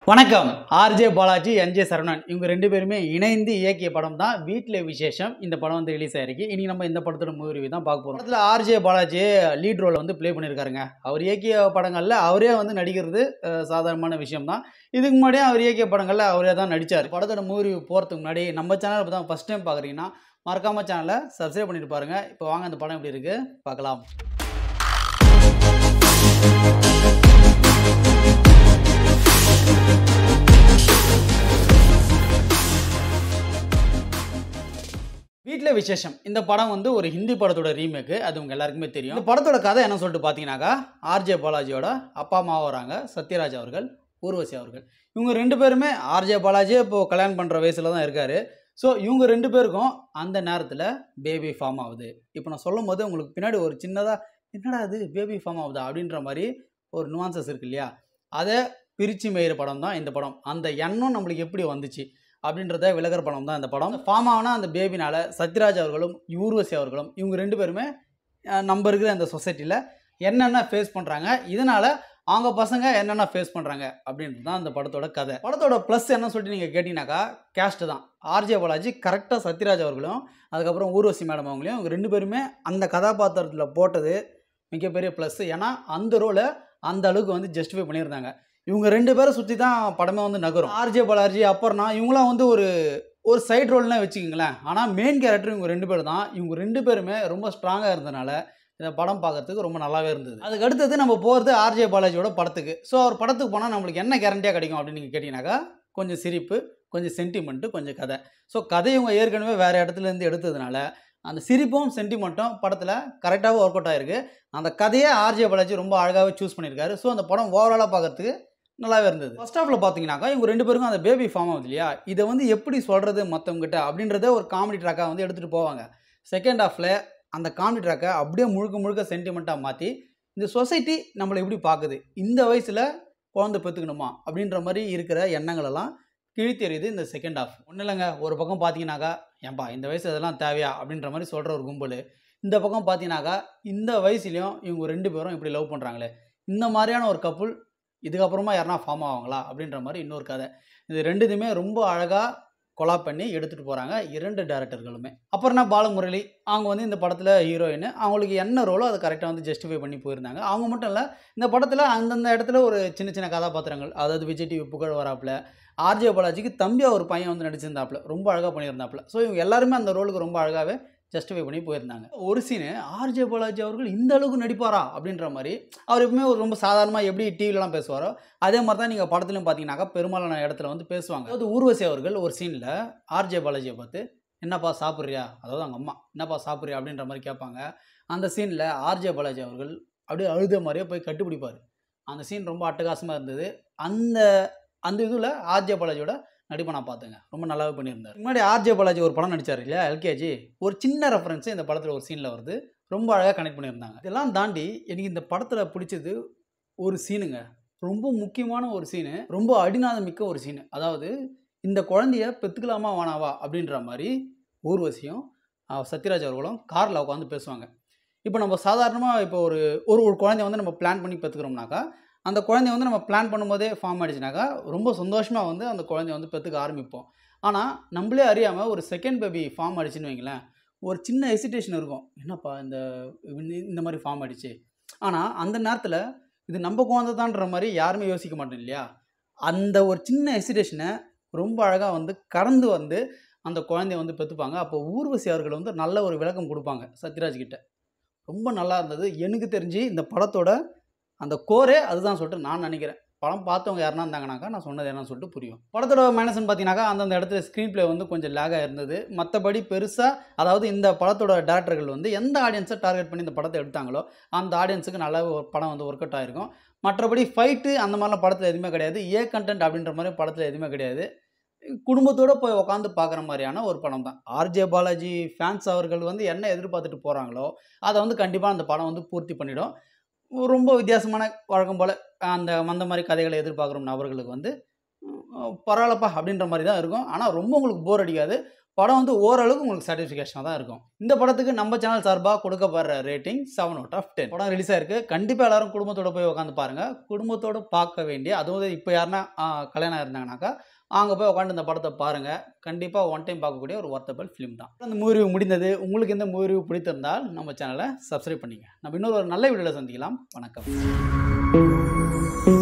வணக்கம் RJ Balaji NJ Saravanan இவங்க ரெண்டு பேருமே இணைந்து இயக்கிய படம் தான் வீட்டில் விசேஷம் இந்த படம் வந்து ரிலீஸ் ஆயிருக்கு இனி நம்ம இந்த படத்தோட மூவி தான் பார்க்க போகிறோம் படத்தில் ஆர்ஜே பாலாஜி லீட் ரோலை வந்து ப்ளே பண்ணியிருக்காருங்க அவர் இயக்கிய படங்களில் அவரே வந்து நடிக்கிறது அஹ், சாதாரணமான விஷயம் தான் இதுக்கு முன்னாடியே அவர் இயக்கிய படங்களில் அவரே தான் நடித்தார் படத்தோட மூவி போகிறதுக்கு முன்னாடி நம்ம சேனல் இப்போ தான் ஃபஸ்ட் டைம் பார்க்குறீங்கன்னா மறக்காம சேனலை சப்ஸ்கிரைப் பண்ணிட்டு பாருங்க இப்போ வாங்க அந்த படம் எப்படி இருக்கு பார்க்கலாம் வீட்டில் விசேஷம் இந்த படம் வந்து ஒரு ஹிந்தி படத்தோட ரீமேக்கு அது உங்க எல்லாருக்குமே தெரியும் இந்த படத்தோட கதை என்ன சொல்லிட்டு பார்த்தீங்கன்னாக்கா ஆர்ஜே பாலாஜியோட அப்பா அம்மா வராங்க சத்யராஜ் அவர்கள் ஊர்வசி அவர்கள் இவங்க ரெண்டு பேருமே ஆர்ஜே பாலாஜியே இப்போது கல்யாணம் பண்ணுற வயசில் தான் இருக்காரு ஸோ இவங்க ரெண்டு பேருக்கும் அந்த நேரத்தில் பேபி ஃபார்ம் ஆகுது இப்போ நான் சொல்லும் போது உங்களுக்கு பின்னாடி ஒரு சின்னதாக என்னடா அது பேபி ஃபார்ம் ஆகுதா அப்படின்ற மாதிரி ஒரு நுவான்சஸ் இருக்கு இல்லையா அதை பிரித்து மேயிற படம் தான் இந்த படம் அந்த எண்ணம் நம்மளுக்கு எப்படி வந்துச்சு அப்படின்றத விலகிற படம் தான் இந்த படம் ஃபார்ம் ஆனா அந்த பேபினால சத்யராஜ் அவர்களும் ஊர்வசி அவர்களும் இவங்க ரெண்டு பேருமே அஹ், நம்ம இருக்கிற அந்த சொசைட்டியில் என்னென்ன ஃபேஸ் பண்ணுறாங்க இதனால் அவங்க பசங்க என்னென்ன ஃபேஸ் பண்ணுறாங்க அப்படின்றது தான் அந்த படத்தோட கதை படத்தோட ப்ளஸ் என்ன சொல்லிட்டு நீங்கள் கேட்டிங்கனாக்கா கேஸ்ட்டு தான் ஆர்ஜே பாலாஜி கரெக்டாக சத்யராஜ் அவர்களும் அதுக்கப்புறம் ஊர்வசி மேடம் அவங்களையும் இவங்க ரெண்டு பேருமே அந்த கதாபாத்திரத்தில் போட்டது மிகப்பெரிய ப்ளஸ் ஏன்னா அந்த ரோலை அந்த அளவுக்கு வந்து ஜஸ்டிஃபை பண்ணியிருந்தாங்க இவங்க ரெண்டு பேரும் சுற்றி தான் படமே வந்து நகரும் ஆர்ஜே பாலாஜி அப்புறம்னா இவங்களாம் வந்து ஒரு ஒரு சைடு ரோல்னே வச்சுக்கோங்களேன் ஆனால் மெயின் கேரக்டர் இவங்க ரெண்டு பேர் தான் இவங்க ரெண்டு பேருமே ரொம்ப ஸ்ட்ராங்காக இருந்தனால இந்த படம் பார்க்கறதுக்கு ரொம்ப நல்லாவே இருந்தது அதுக்கு அடுத்தது நம்ம போகிறது ஆர்ஜே பாலாஜியோட படத்துக்கு ஸோ அவர் படத்துக்கு போனால் நம்மளுக்கு என்ன கேரண்டியாக கிடைக்கும் அப்படின்னு நீங்கள் கேட்டிங்கனாக்கா கொஞ்சம் சிரிப்பு கொஞ்சம் சென்டிமெண்ட்டு கொஞ்சம் கதை ஸோ கதை இவங்க ஏற்கனவே வேறு இடத்துல இருந்து எடுத்ததுனால அந்த சிரிப்பும் சென்டிமெண்ட்டும் படத்தில் கரெக்டாகவே ஒர்க் அவுட் ஆயிருக்கு அந்த கதையை ஆர்ஜே பாலாஜி ரொம்ப அழகாகவே சூஸ் பண்ணியிருக்காரு ஸோ அந்த படம் ஓவராலாக பார்க்கறதுக்கு நல்லாவே இருந்தது ஃபர்ஸ்ட் ஹாஃபில் பார்த்தீங்கன்னாக்கா இவங்க ரெண்டு பேருக்கும் அந்த பேபி ஃபார்ம் ஆகுது இல்லையா இதை வந்து எப்படி சொல்கிறது மற்றவங்ககிட்ட அப்படின்றத ஒரு காமெடி ட்ராக்காக வந்து எடுத்துகிட்டு போவாங்க செகண்ட் ஹாஃபில் அந்த காமெடி ட்ராக்கை அப்படியே முழுக்க முழுக்க சென்டிமெண்ட்டாக மாற்றி இந்த சொசைட்டி நம்மளை எப்படி பார்க்குது இந்த வயசில் குழந்தை பெற்றுக்கணுமா அப்படின்ற மாதிரி இருக்கிற எண்ணங்கள் எல்லாம் கிழித்தெறியுது இந்த செகண்ட் ஹாஃப் ஒன்றும் இல்லைங்க ஒரு பக்கம் பார்த்தீங்கன்னாக்கா ஏன்பா இந்த வயசு இதெல்லாம் தேவையா அப்படின்ற மாதிரி சொல்கிற ஒரு கும்பல் இந்த பக்கம் பார்த்தீங்கன்னாக்கா இந்த வயசுலேயும் இவங்க ரெண்டு பேரும் இப்படி லவ் பண்ணுறாங்களே இந்த மாதிரியான ஒரு கப்புள் இதுக்கப்புறமா யாருனா ஃபார்ம் ஆவாங்களா அப்படின்ற மாதிரி இன்னொரு கதை இது ரெண்டுத்தையுமே ரொம்ப அழகாக கொலாப் பண்ணி எடுத்துகிட்டு போகிறாங்க இரண்டு டேரக்டர்களுமே அப்புறம் என்ன பாலமுரளி அவங்க வந்து இந்த படத்தில் ஹீரோயின் அவங்களுக்கு என்ன ரோலோ அதை கரெக்டாக வந்து ஜஸ்டிஃபை பண்ணி போயிருந்தாங்க அவங்க மட்டும் இல்லை இந்த படத்தில் அந்தந்த இடத்துல ஒரு சின்ன சின்ன கதாபாத்திரங்கள் அதாவது விஜய் டிவி புகழ் வராப்புல ஆர்ஜே பாலாஜிக்கு தம்பியா ஒரு பையன் வந்து நடிச்சிருந்தாப்புல ரொம்ப அழகாக பண்ணியிருந்தாப்புல ஸோ இவங்க எல்லாருமே அந்த ரோலுக்கு ரொம்ப அழகாகவே ஜஸ்டிஃபை பண்ணி போயிருந்தாங்க ஒரு சீனு ஆர்ஜே பாலாஜி அவர்கள் இந்த அளவுக்கு நடிப்பாரா அப்படின்ற மாதிரி அவர் எப்பவுமே ஒரு ரொம்ப சாதாரணமாக எப்படி டிவிலலாம் பேசுவாரோ அதே மாதிரி தான் நீங்கள் படத்துலையும் பார்த்தீங்கன்னாக்கா பெரும்பாலான இடத்துல வந்து பேசுவாங்க அதாவது ஊர்வசி அவர்கள் ஒரு சீனில் ஆர்ஜே பாலாஜியை பார்த்து என்னப்பா சாப்பிட்றியா அதாவது அவங்க அம்மா என்னப்பா சாப்பிட்றியா அப்படின்ற மாதிரி கேட்பாங்க அந்த சீனில் ஆர்ஜே பாலாஜி அவர்கள் அப்படியே அழுத மாதிரியே போய் கட்டுப்பிடிப்பார் அந்த சீன் ரொம்ப அட்டகாசமாக இருந்தது அந்த அந்த இதில் ஆர்ஜே பாலாஜியோட நடிப்பை நான் பார்த்தேங்க ரொம்ப நல்லாவே பண்ணியிருந்தார் முன்னாடி ஆர்ஜே பாலாஜி ஒரு படம் நடிச்சார் இல்லையா எல்கேஜி ஒரு சின்ன ரெஃபரன்ஸ் இந்த படத்தில் ஒரு சீனில் வருது ரொம்ப அழகாக கனெக்ட் பண்ணியிருந்தாங்க இதெல்லாம் தாண்டி எனக்கு இந்த படத்தில் பிடிச்சது ஒரு சீனுங்க ரொம்ப முக்கியமான ஒரு சீனு ரொம்ப அடிநாதம் மிக்க ஒரு சீனு அதாவது இந்த குழந்தைய பெற்றுக்கலாமா வேணாவா அப்படின்ற மாதிரி ஊர்வசியும் அஹ், சத்யராஜ் அவர்களும் காரில் உட்காந்து பேசுவாங்க இப்போ நம்ம சாதாரணமாக இப்போ ஒரு ஒரு ஒரு குழந்தைய வந்து நம்ம பிளான் பண்ணி பெற்றுக்கிறோம்னாக்கா அந்த குழந்தைய வந்து நம்ம பிளான் பண்ணும்போதே ஃபார்ம் ஆயிடுச்சுனாக்கா ரொம்ப சந்தோஷமாக வந்து அந்த குழந்தைய வந்து பெற்றுக்க ஆரம்பிப்போம் ஆனால் நம்மளே அறியாமல் ஒரு செகண்ட் பேபி ஃபார்ம் ஆயிடுச்சுன்னு வைங்களேன் ஒரு சின்ன ஹெசிடேஷன் இருக்கும் என்னப்பா இந்த இந்த- இந்த மாதிரி ஃபார்ம் ஆயிடுச்சு ஆனால் அந்த நேரத்தில் இது நம்ம குழந்தை தான்ற மாதிரி யாருமே யோசிக்க மாட்டோம் இல்லையா அந்த ஒரு சின்ன ஹெசிடேஷனை ரொம்ப அழகாக வந்து கடந்து வந்து அந்த குழந்தைய வந்து பெற்றுப்பாங்க அப்போ ஊர்வசி அவர்கள் வந்து நல்ல ஒரு விளக்கம் கொடுப்பாங்க சத்யராஜ் கிட்ட ரொம்ப நல்லா இருந்தது எனக்கு தெரிஞ்சு இந்த படத்தோட அந்த கோரே அதுதான் சொல்லிட்டு நான் நினைக்கிறேன் படம் பார்த்தவங்க யாருனா இருந்தாங்கனாக்கா நான் சொன்னது என்னன்னு சொல்லிட்டு புரியும் படத்தோட மைனஸ்னு பார்த்தீங்கன்னாக்கா அந்தந்த இடத்துல ஸ்க்ரீன் ப்ளே வந்து கொஞ்சம் லேகாக இருந்தது மற்றபடி பெருசாக அதாவது இந்த படத்தோட டேரக்டர்கள் வந்து எந்த ஆடியன்ஸை டார்கெட் பண்ணி இந்த படத்தை எடுத்தாங்களோ அந்த ஆடியன்ஸுக்கு நல்ல ஒரு படம் வந்து ஒர்க் அவுட் ஆயிருக்கும் மற்றபடி ஃபைட்டு அந்த மாதிரிலாம் படத்தில் எதுவுமே கிடையாது ஏ கண்டென்ட் அப்படின்ற மாதிரி படத்தில் எதுவுமே கிடையாது குடும்பத்தோடு போய் உட்காந்து பார்க்குற மாதிரியான ஒரு படம் தான் ஆர்ஜே பாலாஜி ஃபேன்ஸ் அவர்கள் வந்து என்ன எதிர்பார்த்துட்டு போகிறாங்களோ அதை வந்து கண்டிப்பாக அந்த படம் வந்து பூர்த்தி பண்ணிடும் ரொம்ப வித்தியாசமான வழக்கம் போல் அந்த அந்த மாதிரி கதைகளை எதிர்பார்க்குற நபர்களுக்கு வந்து உம், பரவாயில்லப்பா அப்படின்ற மாதிரி தான் இருக்கும் ஆனால் ரொம்ப உங்களுக்கு போர் அடிக்காது படம் வந்து ஓரளவுக்கு உங்களுக்கு சாட்டிஸ்ஃபிகேஷனாக தான் இருக்கும் இந்த படத்துக்கு நம்ம சேனல் சார்பாக கொடுக்கப்படுற rating seven out of ten படம் ரிலீஸ் ஆயிருக்கு கண்டிப்பாக எல்லாரும் குடும்பத்தோட போய் உட்காந்து பாருங்கள் குடும்பத்தோட பார்க்க வேண்டிய அதுவும் இப்போ யாருன்னா ஆ, கல்யாணம் இருந்தாங்கனாக்கா அங்கே போய் உட்காந்து இந்த படத்தை பாருங்கள் கண்டிப்பாக ஒன் டைம் பார்க்கக்கூடிய ஒரு ஒர்த்தபிள் ஃபிலிம் தான் அந்த மூவி முடிந்தது உங்களுக்கு இந்த மூவி பிடித்திருந்தால் நம்ம சேனலை சப்ஸ்கிரைப் பண்ணிங்க நம்ம இன்னொரு ஒரு நல்ல வீடியோவில் சந்திக்கலாம் வணக்கம்